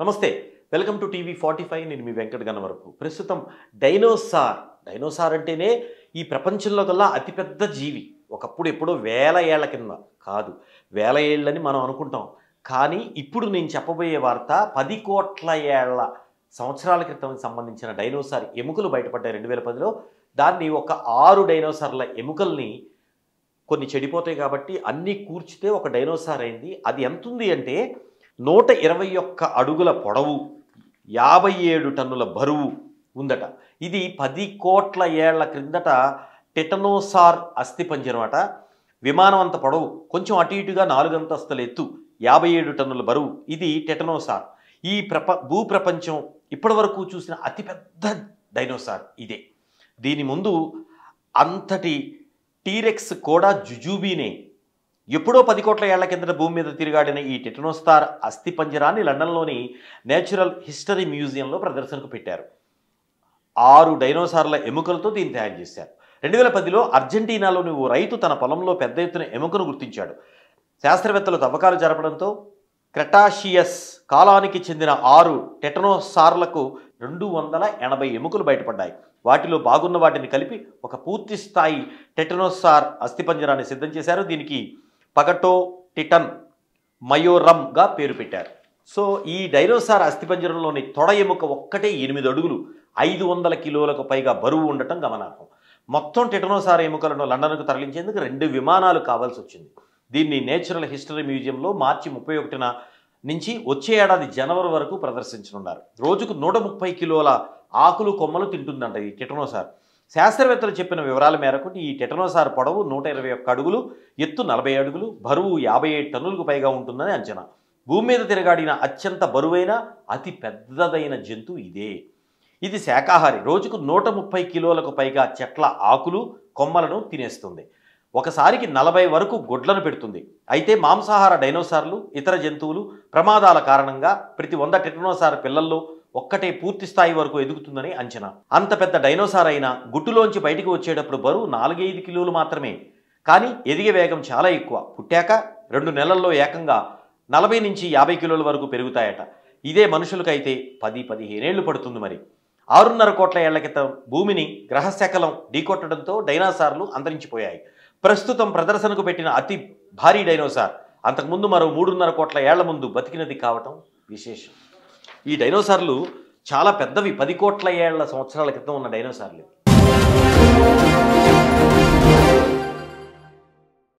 నమస్తే welcome to TV forty five నేను మీ వెంకట గన్నవరపు ప్రస్తుతం డైనోసార్ డైనోసార్ అంటేనే ఈ ప్రపంచంలో కల్లా అతిపెద్ద జీవి ఒకప్పుడు ఎప్పుడో వేల ఏళ్ల కింద కాదు వేల ఏళ్ళని మనం అనుకుంటాం కానీ ఇప్పుడు నేను చెప్పబోయే వార్త పది కోట్ల ఏళ్ల సంవత్సరాల క్రితం సంబంధించిన డైనోసార్ ఎముకలు బయటపడ్డాయి రెండు వేల పదిలో దాన్ని ఒక ఆరు డైనోసార్ల ఎముకల్ని కొన్ని చెడిపోతాయి కాబట్టి అన్నీ కూర్చితే ఒక డైనోసార్ అయింది అది ఎంత ఉంది అంటే నూట ఇరవై ఒక్క అడుగుల పొడవు యాభై ఏడు టన్నుల బరువు ఉందట ఇది పది కోట్ల ఏళ్ల క్రిందట టెటనోసార్ అస్థిపంజరం అట విమానం అంత పొడవు కొంచెం అటు ఇటుగా నాలుగు అంతస్తుల ఎత్తు యాభై ఏడు టన్నుల బరువు ఇది టెటనోసార్ ఈ ప్రప భూప్రపంచం ఇప్పటివరకు చూసిన అతిపెద్ద డైనోసార్ ఇదే దీని ముందు అంతటి టీరెక్స్ కూడా జుజూబీనే ఎప్పుడో పది కోట్ల ఏళ్ల కిందట భూమి మీద తిరిగాడిన ఈ టెటనోస్తార్ అస్థిపంజరాన్ని లండన్లోని నేచురల్ హిస్టరీ మ్యూజియంలో ప్రదర్శనకు పెట్టారు ఆరు డైనోసార్ల ఎముకలతో దీన్ని తయారు చేశారు రెండు వేల పదిలో అర్జెంటీనాలోని ఓ రైతు తన పొలంలో పెద్ద ఎత్తున ఎముకను గుర్తించాడు శాస్త్రవేత్తలు తవ్వకాలు జరపడంతో క్రెటాషియస్ కాలానికి చెందిన ఆరు టెటనోసార్లకు రెండు వందల ఎనభై ఎముకలు బయటపడ్డాయి వాటిలో బాగున్న వాటిని కలిపి ఒక పూర్తి స్థాయి టెటనోసార్ అస్థిపంజరాన్ని సిద్ధం చేశారు దీనికి పగటో టిటన్ మయోరమ్గా పేరు పెట్టారు సో ఈ డైనోసార్ అస్థిపంజరంలోని తొడ ఎముక ఒక్కటే ఎనిమిది అడుగులు ఐదు వందల కిలోలకు పైగా బరువు ఉండటం గమనార్హం మొత్తం టెటనోసార్ ఎముకలను లండన్కు తరలించేందుకు రెండు విమానాలు కావాల్సి వచ్చింది దీన్ని నేచురల్ హిస్టరీ మ్యూజియంలో మార్చి ముప్పై ఒకటిన నుంచి వచ్చే ఏడాది జనవరి వరకు ప్రదర్శించనున్నారు రోజుకు నూట ముప్పై కిలోల ఆకులు కొమ్మలు తింటుందంట ఈ టెటనోసార్ శాస్త్రవేత్తలు చెప్పిన వివరాల మేరకు ఈ టెటనోసార్ పొడవు నూట ఇరవై ఒక్క అడుగులు ఎత్తు నలభై అడుగులు బరువు యాభై ఏడు టన్నులకు పైగా ఉంటుందని అంచనా భూమి మీద తిరగాడిన అత్యంత బరువైన అతి పెద్దదైన జంతువు ఇదే ఇది శాకాహారి రోజుకు నూట ముప్పై కిలోలకు పైగా చెట్ల ఆకులు కొమ్మలను తినేస్తుంది ఒకసారికి నలభై వరకు గుడ్లను పెడుతుంది అయితే మాంసాహార డైనోసార్లు ఇతర జంతువులు ప్రమాదాల కారణంగా ప్రతి వంద టెటనోసార్ పిల్లల్లో ఒక్కటే పూర్తి స్థాయి వరకు ఎదుగుతుందని అంచనా అంత పెద్ద డైనోసార్ అయినా గుట్టులోంచి బయటికి వచ్చేటప్పుడు బరువు నాలుగైదు కిలోలు మాత్రమే కానీ ఎదిగే వేగం చాలా ఎక్కువ పుట్టాక రెండు నెలల్లో ఏకంగా నలభై నుంచి యాభై కిలోల వరకు పెరుగుతాయట ఇదే మనుషులకైతే పది పదిహేనేళ్లు పడుతుంది మరి ఆరున్నర కోట్ల ఏళ్ల క్రితం భూమిని గ్రహశకలం ఢీకొట్టడంతో డైనోసార్లు అంతరించిపోయాయి ప్రస్తుతం ప్రదర్శనకు పెట్టిన అతి భారీ డైనోసార్ అంతకుముందు మరో మూడున్నర కోట్ల ఏళ్ల ముందు బతికినది కావటం విశేషం ఈ డైనోసార్లు చాలా పెద్దవి పది కోట్ల ఏళ్ల సంవత్సరాల క్రితం ఉన్న డైనోసార్లు